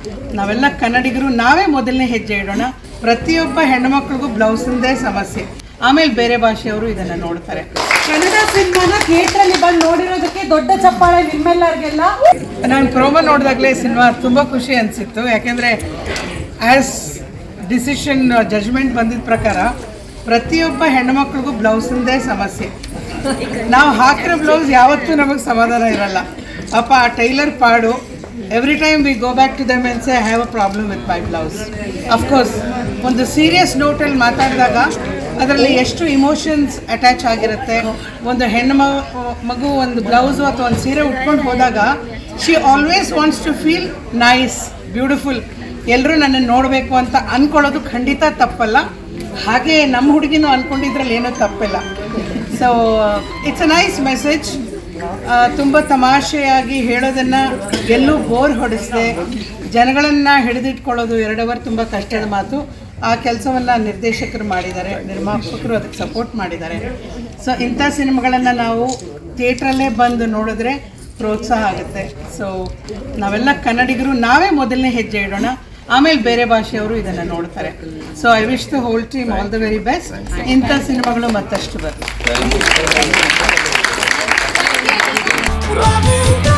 ನಾವೆಲ್ಲ ಕನ್ನಡಿಗರು ನಾವೇ ಮೊದಲನೇ ಹೆಜ್ಜೆ ಇಡೋಣ ಪ್ರತಿಯೊಬ್ಬ ಹೆಣ್ಮಕ್ಳಿಗೂ ಬ್ಲೌಸಿಂದೇ ಸಮಸ್ಯೆ ಆಮೇಲೆ ಬೇರೆ ಭಾಷೆಯವರು ಇದನ್ನು ನೋಡ್ತಾರೆ ಕನ್ನಡ ಸಿನಿಮಾನ ಥಿಯೇಟರ್ ಅಲ್ಲಿ ಬಂದು ನೋಡಿರೋದಕ್ಕೆ ದೊಡ್ಡ ಚಪ್ಪಾಳೆ ನಿಮ್ಮೆಲ್ಲರಿಗೆಲ್ಲ ನಾನು ಪ್ರೋಮೋ ನೋಡಿದಾಗಲೇ ಸಿನಿಮಾ ತುಂಬ ಖುಷಿ ಅನಿಸಿತ್ತು ಯಾಕೆಂದರೆ ಆ್ಯಸ್ ಡಿಸಿಷನ್ ಜಜ್ಮೆಂಟ್ ಬಂದಿದ್ದ ಪ್ರಕಾರ ಪ್ರತಿಯೊಬ್ಬ ಹೆಣ್ಮಕ್ಳಿಗೂ ಬ್ಲೌಸಿಂದೇ ಸಮಸ್ಯೆ ನಾವು ಹಾಕಿರೋ ಬ್ಲೌಸ್ ಯಾವತ್ತೂ ನಮಗೆ ಸಮಾಧಾನ ಇರಲ್ಲ ಅಪ್ಪ ಆ ಟೈಲರ್ ಪಾಡು every time we go back to them and I have a problem with my blouse of course ಒಂದು ಸೀರಿಯಸ್ ನೋಟಲ್ಲಿ ಮಾತಾಡಿದಾಗ ಅದರಲ್ಲಿ ಎಷ್ಟು ಇಮೋಷನ್ಸ್ ಅಟ್ಯಾಚ್ ಆಗಿರುತ್ತೆ ಒಂದು ಹೆಣ್ಣು ಮ- ಮಗು ಒಂದು ಬ್ಲೌಸು ಅಥವಾ ಒಂದು ಸೀರೆ ಉಟ್ಕೊಂಡು ಹೋದಾಗ she always wants to feel nice beautiful ಎಲ್ಲರೂ ನನ್ನನ್ನು ನೋಡಬೇಕು ಅಂತ ಅಂದ್ಕೊಳ್ಳೋದು ಖಂಡಿತ ತಪ್ಪಲ್ಲ ಹಾಗೆ ನಮ್ಮ ಹುಡುಗಿನೂ ಅಂದ್ಕೊಂಡಿದ್ರಲ್ಲಿ ಏನೂ ತಪ್ಪಿಲ್ಲ so it's a nice message ತುಂಬ ತಮಾಷೆಯಾಗಿ ಹೇಳೋದನ್ನು ಎಲ್ಲೂ ಬೋರ್ ಹೊಡಿಸದೆ ಜನಗಳನ್ನು ಹಿಡಿದಿಟ್ಕೊಳ್ಳೋದು ಎರಡು ಅವರ್ ತುಂಬ ಕಷ್ಟದ ಮಾತು ಆ ಕೆಲಸವನ್ನು ನಿರ್ದೇಶಕರು ಮಾಡಿದ್ದಾರೆ ನಿರ್ಮಾಪಕರು ಅದಕ್ಕೆ ಸಪೋರ್ಟ್ ಮಾಡಿದ್ದಾರೆ ಸೊ ಇಂಥ ಸಿನಿಮಾಗಳನ್ನು ನಾವು ಥಿಯೇಟ್ರಲ್ಲೇ ಬಂದು ನೋಡಿದ್ರೆ ಪ್ರೋತ್ಸಾಹ ಆಗುತ್ತೆ ಸೊ ನಾವೆಲ್ಲ ಕನ್ನಡಿಗರು ನಾವೇ ಮೊದಲನೇ ಹೆಜ್ಜೆ ಇಡೋಣ ಆಮೇಲೆ ಬೇರೆ ಭಾಷೆಯವರು ಇದನ್ನು ನೋಡ್ತಾರೆ so I wish the whole team all the very best ಇಂಥ ಸಿನಿಮಾಗಳು ಮತ್ತಷ್ಟು ಬರ್ತವೆ Running